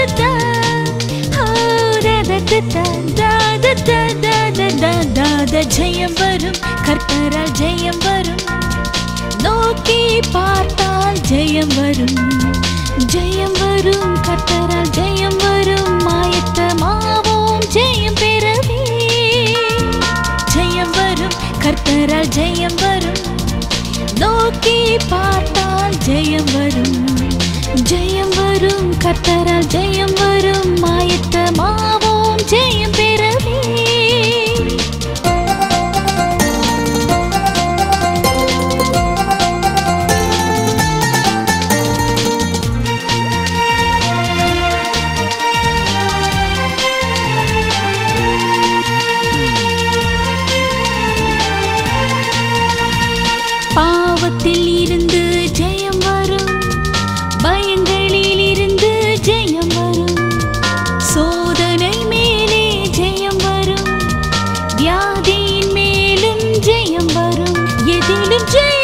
da da. Oh, da da da da da da da da da da da da. ஜெயம் வரும் கர்த்தரால் ஜெயம் வரும் நோக்கி பார்த்தால் ஜெயம் வரும் ஜெயம் வரும் கர்த்தரால் ஜெயம் வரும் மாயத்தமாவோம் ஜெயம் பெறவே ஜெயம் வரும் கர்த்தரால் ஜெயம் வரும் நோக்கி பார்த்தால் ஜெயம் வரும் ஜெயம் வரும் கர்த்தரால் ஜெயம் வரும் மாயத்தமாவோம் ஜெயம் பெறவே பாவத்தில் இருந்து ஜெயம் வரும் பயங்களில் இருந்து ஜெயம் வரும் சோதனை மேலே ஜெயம் வரும் வியாதியின் மேலும் ஜெயம் வரும் எதிலும் ஜெயம்